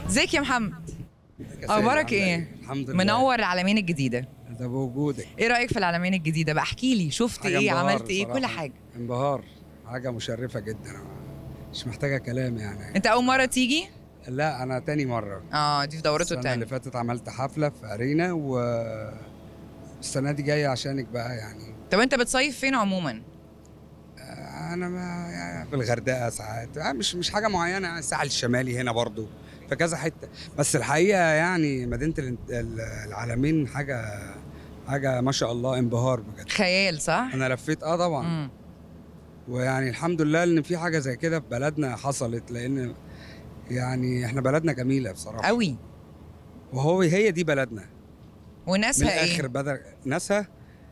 ازيك يا محمد يا سيدي، اخبارك عاملة ايه الحمد لله منور العلمين الجديده ده بوجودك ايه رايك في العلمين الجديده بقى احكي لي شفت حاجة ايه انبهار عملت ايه كل بصراحة. حاجه انبهار حاجه مشرفه جدا مش محتاجه كلام يعني انت اول مره تيجي لا انا تاني مره اه دي في دورته السنه اللي الثانيه فاتت عملت حفله في ارينا و السنه دي جايه عشانك بقى يعني طب انت بتصيف فين عموما انا ما يعني في الغردقه ساعات يعني مش مش حاجه معينه يعني الساحل الشمالي هنا برضو في كذا حته بس الحقيقه يعني مدينه الانت- ال- العالمين حاجه حاجه ما شاء الله انبهار بجد خيال صح انا لفيت اه طبعا مم. ويعني الحمد لله ان في حاجه زي كده في بلدنا حصلت لان يعني احنا بلدنا جميله بصراحه قوي وهو هي دي بلدنا من وناسها الاخر ايه بدل ناسها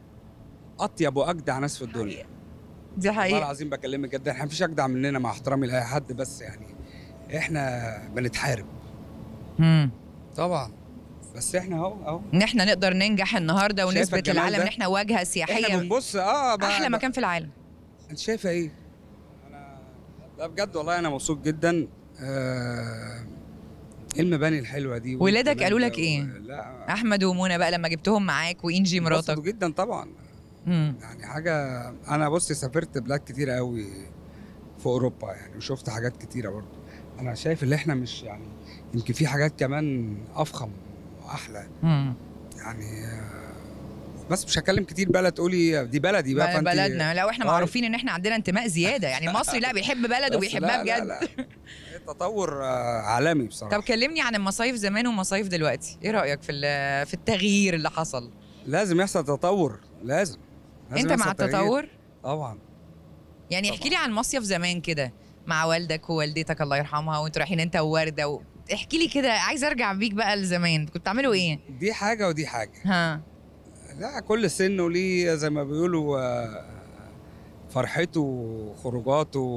اطيب واجدع ناس في الدنيا دي والله حقيقه العظيم بكلمك جدا احنا مفيش اجدع مننا مع احترامي لاي حد بس يعني احنا بنتحارب مم. طبعا بس احنا اهو اهو ان احنا نقدر ننجح النهارده شايفة ونثبت الجمال للعالم ده؟ ان احنا واجهه احنا سياحيه بنبص اه بقى احلى بقى- مكان في العالم انت شايفه ايه؟ انا لا بجد والله انا مبسوط جدا آه، ايه المباني الحلوه دي ولادك والجمال قالوا ده لك إيه؟ و- لا احمد ومنى بقى لما جبتهم معاك وانجي مراتك انبسطوا جدا طبعا مم. يعني حاجه انا بصي سافرت بلاد كتيره قوي في اوروبا يعني وشفت حاجات كتيره برضه انا شايف ان احنا مش يعني يمكن في حاجات كمان افخم واحلى مم. يعني آه، بس مش هتكلم كتير بقى لا تقولي دي بلدي بقى بل- فانت بلدنا لا واحنا آه. معروفين ان احنا عندنا انتماء زياده يعني المصري لا بيحب بلده بس وبيحبها لا- لا- بجد لا. تطور آه، عالمي بصراحه طب كلمني عن المصايف زمان ومصايف دلوقتي ايه رايك في ال- في التغيير اللي حصل لازم يحصل تطور لازم, لازم انت مع يحصل تغيير. التطور طبعا يعني احكي لي عن مصيف زمان كده مع والدك ووالدتك الله يرحمها وانتوا رايحين انت وورده و... احكي لي كده عايز ارجع بيك بقى لزمان كنت بتعملوا ايه دي حاجه ودي حاجه ها لا كل سن وليه زي ما بيقولوا آه، فرحته وخروجاته